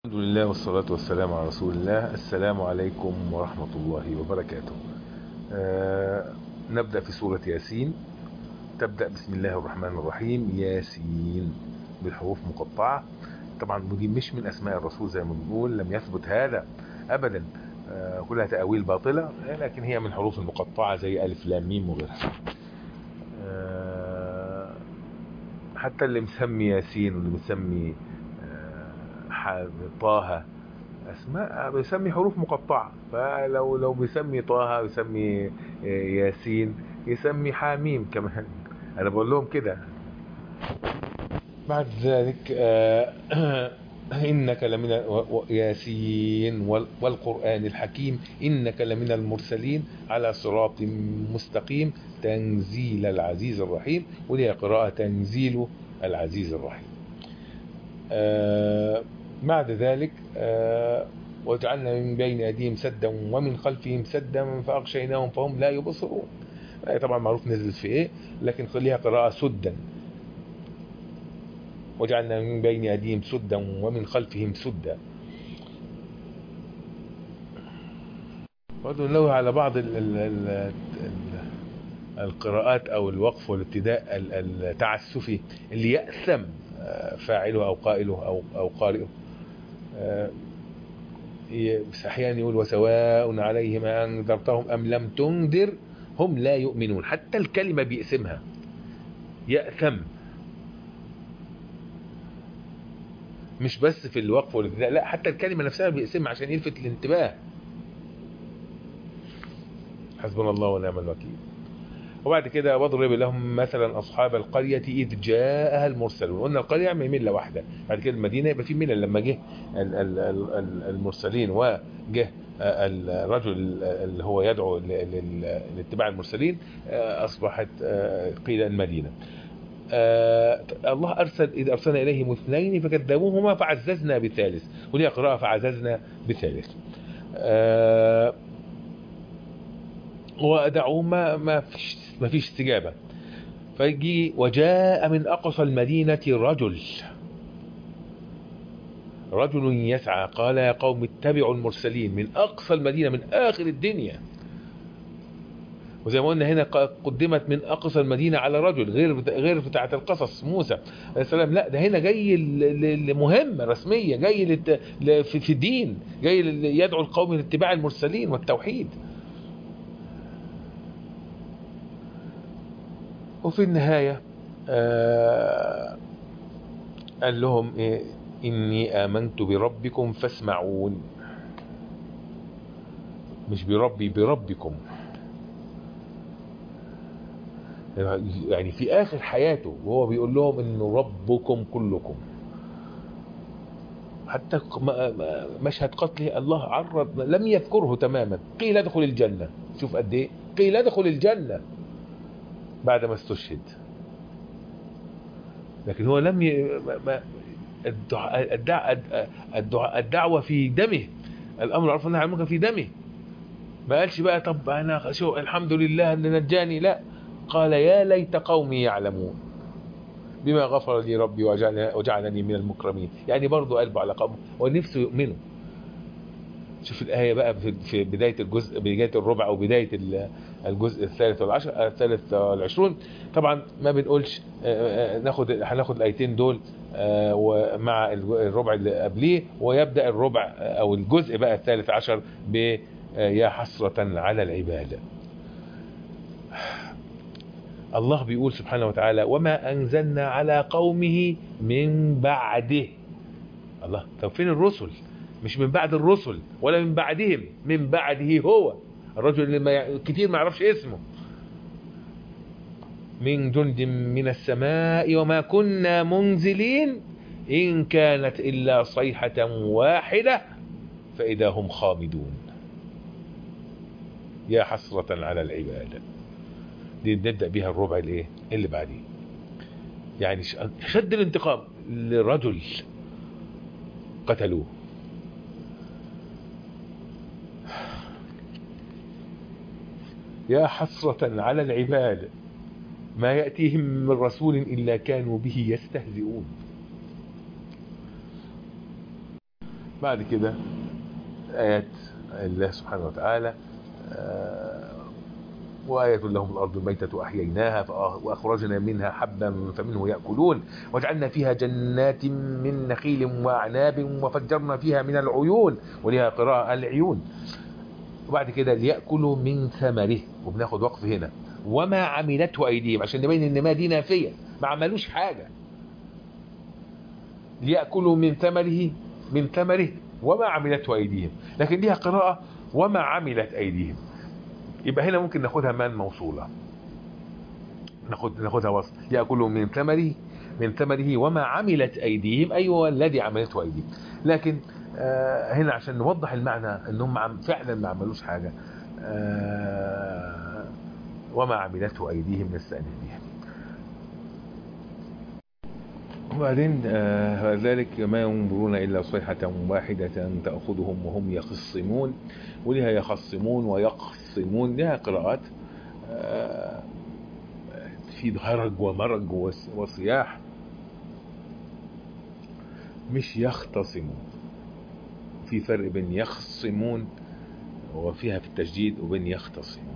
الحمد لله والصلاة والسلام على رسول الله السلام عليكم ورحمة الله وبركاته آه نبدأ في سورة ياسين تبدأ بسم الله الرحمن الرحيم ياسين بالحروف مقطعة طبعا دي مش من أسماء الرسول زي ما بنقول لم يثبت هذا أبدا آه كلها تأويل باطلة لكن هي من حروف المقطعة زي ألف لام ميم وغيرها آه حتى اللي مسمي ياسين واللي مسمي طه اسماء بيسمي حروف مقطعة فلو لو بيسمي طه بيسمي ياسين يسمي حاميم كمان انا بقول لهم كده بعد ذلك انك لمن ياسين والقران الحكيم انك لمن المرسلين على صراط مستقيم تنزيل العزيز الرحيم ولي قراءه تنزيل العزيز الرحيم آه بعد ذلك آه وجعلنا من بين أيديهم سدا ومن خلفهم سدا فأغشيناهم فهم لا يبصرون آه طبعا معروف نزلت في ايه لكن خليها قراءة سدا وجعلنا من بين أيديهم سدا ومن خلفهم سدا برضه نلوه على بعض ال ال ال القراءات او الوقف والابتداء التعسفي اللي يأثم فاعله او قائله او او قارئه احيانا يقول وسواء عليهم انذرتهم ام لم تنذر هم لا يؤمنون حتى الكلمه بيقسمها يأثم مش بس في الوقف والابتداء لا حتى الكلمه نفسها بيقسمها عشان يلفت الانتباه حسبنا الله ونعم الوكيل وبعد كده واضرب لهم مثلا اصحاب القريه اذ جاءها المرسلون قلنا القريه من مله واحده بعد كده المدينه يبقى في مله لما جه المرسلين وجه الرجل اللي هو يدعو لاتباع المرسلين اصبحت قيل المدينه الله ارسل اذ ارسلنا اليهم اثنين فكذبوهما فعززنا بثالث وليها قراءه فعززنا بثالث ودعوا ما ما فيش ما فيش استجابه فيجي وجاء من اقصى المدينه رجل رجل يسعى قال يا قوم اتبعوا المرسلين من اقصى المدينه من اخر الدنيا وزي ما قلنا هنا قدمت من اقصى المدينه على رجل غير غير بتاعه القصص موسى عليه السلام لا ده هنا جاي لمهمه رسميه جاي في الدين جاي يدعو القوم لاتباع المرسلين والتوحيد وفي النهاية آه قال لهم إيه إني آمنت بربكم فاسمعون مش بربي بربكم يعني في آخر حياته وهو بيقول لهم إنه ربكم كلكم حتى مشهد قتله الله عرض لم يذكره تماما قيل ادخل الجنة شوف قد ايه قيل ادخل الجنة بعد ما استشهد لكن هو لم ي... ما... الدعاء الدعاء الدعوة في دمه الأمر عرف أنها عمك في دمه ما قالش بقى طب أنا شو الحمد لله أن نجاني لا قال يا ليت قومي يعلمون بما غفر لي ربي وجعلني, وجعلني من المكرمين يعني برضه قلبه على قومه ونفسه يؤمنوا شوف الآية بقى في بداية الجزء بداية الربع أو بداية الجزء الثالث والعشر الثالث والعشرون طبعا ما بنقولش ناخد هناخد الآيتين دول ومع الربع اللي قبليه ويبدأ الربع أو الجزء بقى الثالث عشر ب يا حسرة على العباد الله بيقول سبحانه وتعالى وما أنزلنا على قومه من بعده الله طب فين الرسل مش من بعد الرسل ولا من بعدهم من بعده هو الرجل اللي ما كتير ما يعرفش اسمه من جند من السماء وما كنا منزلين إن كانت إلا صيحة واحدة فإذا هم خامدون يا حسرة على العباد دي نبدأ بها الربع الايه اللي بعديه يعني شد الانتقام لرجل قتلوه يا حسرة على العباد ما يأتيهم من رسول إلا كانوا به يستهزئون بعد كده آيات الله سبحانه وتعالى آه، وآية لهم الأرض الميتة أحييناها فأ- وأخرجنا منها حبا فمنه يأكلون وجعلنا فيها جنات من نخيل وأعناب وفجرنا فيها من العيون ولها قراءة العيون وبعد كده ليأكلوا من ثمره وبناخد وقف هنا وما عملته أيديهم عشان نبين إن ما دي نافية ما عملوش حاجة ليأكلوا من ثمره من ثمره وما عملته أيديهم لكن ليها قراءة وما عملت أيديهم يبقى هنا ممكن ناخدها من موصولة ناخد ناخدها وصل يأكلوا من ثمره من ثمره وما عملت أيديهم أيوة الذي عملته أيديهم لكن آه هنا عشان نوضح المعنى انهم عم فعلا ما عملوش حاجة آه وما عملته أيديهم نستأنف بها وبعدين آه ذلك ما ينظرون إلا صيحة واحدة تأخذهم وهم يخصمون ولها يخصمون ويقصمون لها قراءات آه في هرج ومرج وص- وصياح مش يختصمون في فرق بين يخصمون وفيها في التجديد وبين يختصمون